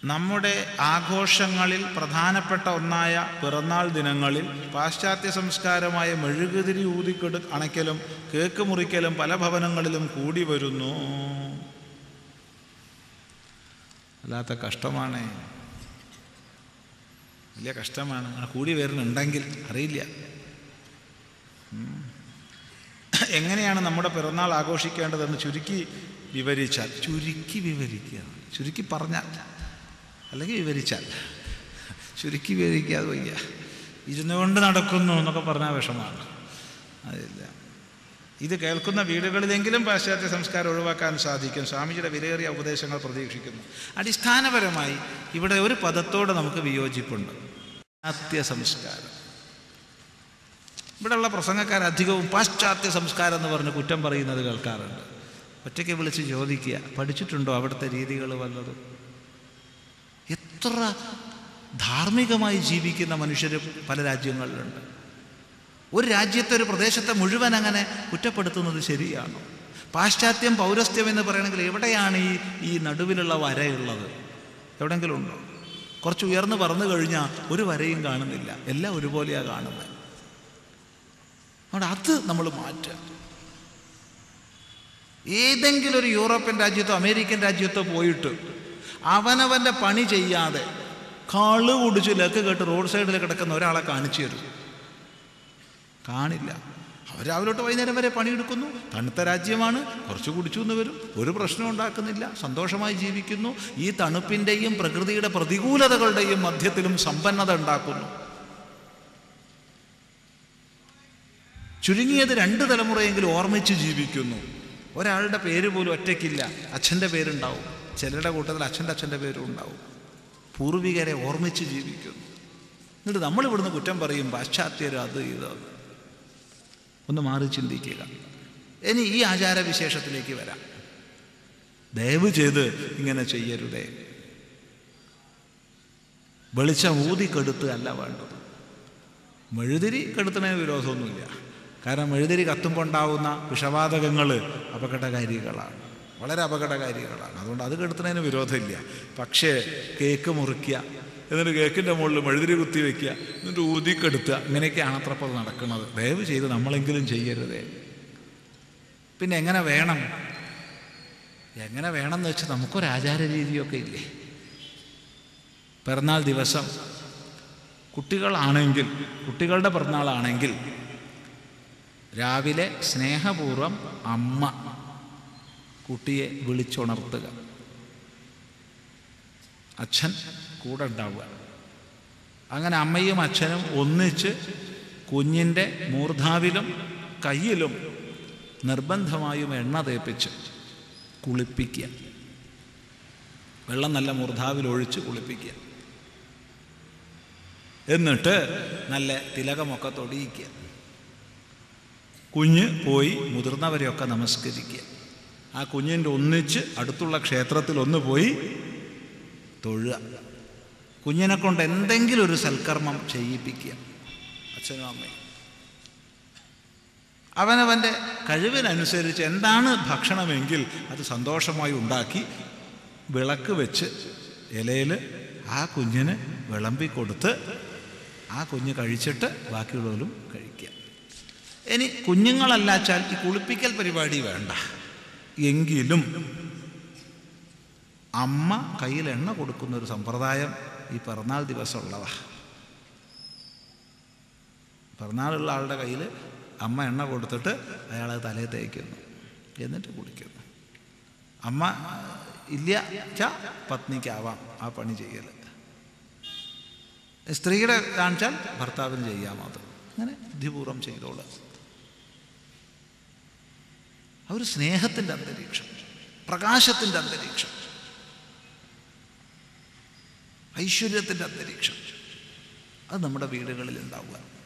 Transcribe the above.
നമ്മുടെ ആഘോഷങ്ങളിൽ പ്രധാനപ്പെട്ട ഒന്നായ പിറന്നാൾ ദിനങ്ങളിൽ പാശ്ചാത്യ സംസ്കാരമായ മെഴുകുതിരി ഊതിക്കെടു അണയ്ക്കലും കേക്ക് മുറിക്കലും പല ഭവനങ്ങളിലും കൂടി വരുന്നു അല്ലാത്ത കഷ്ടമാണ് വലിയ കഷ്ടമാണ് അങ്ങനെ കൂടി വരുന്നുണ്ടെങ്കിൽ അറിയില്ല ഉം. എങ്ങനെയാണ് നമ്മുടെ പിറന്നാൾ ആഘോഷിക്കേണ്ടതെന്ന് ചുരുക്കി വിവരിച്ചാൽ ചുരുക്കി വിവരിക്കുക ചുരുക്കി പറഞ്ഞാൽ അല്ലെങ്കിൽ വിവരിച്ചാൽ ചുരുക്കി വിവരിക്കാതെ വയ്യ ഇരുന്നുകൊണ്ട് നടക്കുന്നു എന്നൊക്കെ പറഞ്ഞാൽ വിഷമാണ് അതില്ല ഇത് കേൾക്കുന്ന വീടുകളിലെങ്കിലും പാശ്ചാത്യ സംസ്കാരം ഒഴിവാക്കാൻ സാധിക്കും സ്വാമിജിയുടെ വിലയേറിയ ഉപദേശങ്ങൾ പ്രതീക്ഷിക്കുന്നു അടിസ്ഥാനപരമായി ഇവിടെ ഒരു പദത്തോട് നമുക്ക് വിയോജിപ്പുണ്ട് പാശ്ചാത്യ സംസ്കാരം ഇവിടെയുള്ള പ്രസംഗക്കാർ അധികവും പാശ്ചാത്യ സംസ്കാരം എന്ന് പറഞ്ഞ് കുറ്റം പറയുന്നത് കേൾക്കാറുണ്ട് ഒറ്റയ്ക്ക് വിളിച്ച് ചോദിക്കുക പഠിച്ചിട്ടുണ്ടോ അവിടുത്തെ രീതികൾ വല്ലതും എത്ര ധാർമ്മികമായി ജീവിക്കുന്ന മനുഷ്യർ പല രാജ്യങ്ങളിലുണ്ട് ഒരു രാജ്യത്തെ ഒരു പ്രദേശത്തെ മുഴുവൻ അങ്ങനെ കുറ്റപ്പെടുത്തുന്നത് ശരിയാണോ പാശ്ചാത്യം പൗരസ്ത്യം എന്ന് പറയണമെങ്കിൽ എവിടെയാണ് ഈ ഈ നടുവിലുള്ള വരയുള്ളത് എവിടെയെങ്കിലും ഉണ്ടോ കുറച്ച് ഉയർന്നു പറന്നു കഴിഞ്ഞാൽ ഒരു വരയും കാണുന്നില്ല എല്ലാം ഒരുപോലെയാണ് കാണുന്നത് അതുകൊണ്ട് അത് നമ്മൾ മാറ്റുക ഏതെങ്കിലും ഒരു യൂറോപ്യൻ രാജ്യത്തോ അമേരിക്കൻ രാജ്യത്തോ പോയിട്ട് അവനവൻ്റെ പണി ചെയ്യാതെ കള് കുടിച്ച് ലക്ക് കേട്ട് റോഡ് സൈഡിൽ കിടക്കുന്ന ഒരാളെ കാണിച്ചു തരും കാണില്ല അവർ രാവിലെ തൊട്ട് വൈകുന്നേരം വരെ പണിയെടുക്കുന്നു തണുത്ത രാജ്യമാണ് കുറച്ച് കുടിച്ചു എന്ന് വരും ഒരു പ്രശ്നം ഉണ്ടാക്കുന്നില്ല സന്തോഷമായി ജീവിക്കുന്നു ഈ തണുപ്പിൻ്റെയും പ്രകൃതിയുടെ പ്രതികൂലതകളുടെയും മധ്യത്തിലും സമ്പന്നത ഉണ്ടാക്കുന്നു ചുരുങ്ങിയത് രണ്ട് തലമുറയെങ്കിലും ഓർമ്മിച്ച് ജീവിക്കുന്നു ഒരാളുടെ പേര് പോലും ഒറ്റയ്ക്കില്ല അച്ഛൻ്റെ പേരുണ്ടാവും ചിലരുടെ കൂട്ടത്തിൽ അച്ഛൻ്റെ അച്ഛൻ്റെ പേരും ഉണ്ടാവും പൂർവികരെ ഓർമ്മിച്ച് ജീവിക്കുന്നു എന്നിട്ട് നമ്മൾ ഇവിടുന്ന് കുറ്റം പറയും പാശ്ചാത്യർ അത് ഇത് ഒന്ന് മാറി ചിന്തിക്കുക ഇനി ഈ ആചാരവിശേഷത്തിലേക്ക് വരാം ദയവ് ചെയ്ത് ഇങ്ങനെ ചെയ്യരുതേ വെളിച്ചം ഊതിക്കെടുത്ത് അല്ല വേണ്ടത് മെഴുതിരി കെടുത്തുന്നതിന് വിരോധമൊന്നുമില്ല കാരണം മെഴുതിരി കത്തുമ്പോൾ ഉണ്ടാവുന്ന വിഷവാതകങ്ങൾ അപകടകാരികളാണ് വളരെ അപകടകാരികളാണ് അതുകൊണ്ട് അത് കെടുത്തുന്നതിന് വിരോധമില്ല പക്ഷേ കേക്ക് മുറിക്കുക എന്നിട്ട് കേക്കിൻ്റെ മുകളിൽ മെഴുതിരി കുത്തി വയ്ക്കുക എന്നിട്ട് ഊതിക്കെടുത്തുക ഇങ്ങനെയൊക്കെയാണ് അത്ര ഇപ്പോൾ നടക്കുന്നത് ദയവ് ചെയ്ത് നമ്മളെങ്കിലും ചെയ്യരുതേ പിന്നെ എങ്ങനെ വേണം എങ്ങനെ വേണം എന്ന് വെച്ചാൽ നമുക്കൊരു ആചാര രീതിയൊക്കെ ഇല്ലേ പിറന്നാൾ ദിവസം കുട്ടികളാണെങ്കിൽ കുട്ടികളുടെ പിറന്നാളാണെങ്കിൽ രാവിലെ സ്നേഹപൂർവം അമ്മ കുട്ടിയെ വിളിച്ചുണർത്തുക അച്ഛൻ കൂടെ ഉണ്ടാവുക അങ്ങനെ അമ്മയും അച്ഛനും ഒന്നിച്ച് കുഞ്ഞിൻ്റെ മൂർധാവിലും കയ്യിലും നിർബന്ധമായും എണ്ണ തേപ്പിച്ച് കുളിപ്പിക്കുക വെള്ളം നല്ല മൂർധാവിൽ ഒഴിച്ച് കുളിപ്പിക്കുക എന്നിട്ട് നല്ല തിലകമൊക്കെ തൊടിയിക്കുക കുഞ്ഞ് പോയി മുതിർന്നവരെയൊക്കെ നമസ്കരിക്കുക ആ കുഞ്ഞിൻ്റെ ഒന്നിച്ച് അടുത്തുള്ള ക്ഷേത്രത്തിൽ ഒന്ന് പോയി തൊഴുക കുഞ്ഞിനെ കൊണ്ട് എന്തെങ്കിലും ഒരു സൽക്കർമ്മം ചെയ്യിപ്പിക്കുക അച്ഛനും അമ്മയും അവനവൻ്റെ കഴിവിനനുസരിച്ച് എന്താണ് ഭക്ഷണമെങ്കിൽ അത് സന്തോഷമായി ഉണ്ടാക്കി വിളക്ക് വെച്ച് ഇലയിൽ ആ കുഞ്ഞിന് വിളമ്പി കൊടുത്ത് ആ കുഞ്ഞ് കഴിച്ചിട്ട് ബാക്കിയുള്ളവരും കഴിക്കുക ഇനി കുഞ്ഞുങ്ങളല്ലാച്ചാൽ ഈ കുളിപ്പിക്കൽ പരിപാടി വേണ്ട എങ്കിലും അമ്മ കയ്യിൽ എണ്ണ കൊടുക്കുന്ന ഒരു സമ്പ്രദായം ഈ പിറന്നാൾ ദിവസമുള്ളതാ പിറന്നാളുള്ള ആളുടെ കയ്യിൽ അമ്മ എണ്ണ കൊടുത്തിട്ട് അയാളെ തലയിൽ തേക്കുന്നു എന്നിട്ട് കുളിക്കുന്നു അമ്മ ഇല്ല ച പത്നിക്കാവാം ആ പണി ചെയ്യൽ സ്ത്രീയുടെ കാണിച്ചാൽ ഭർത്താവിന് ചെയ്യാം അത് അങ്ങനെ ബുദ്ധിപൂർവ്വം ചെയ്തോളൂ ആ ഒരു സ്നേഹത്തിൻ്റെ അന്തരീക്ഷം പ്രകാശത്തിൻ്റെ അന്തരീക്ഷം ഐശ്വര്യത്തിൻ്റെ അന്തരീക്ഷം അത് നമ്മുടെ വീടുകളിൽ ഉണ്ടാവുക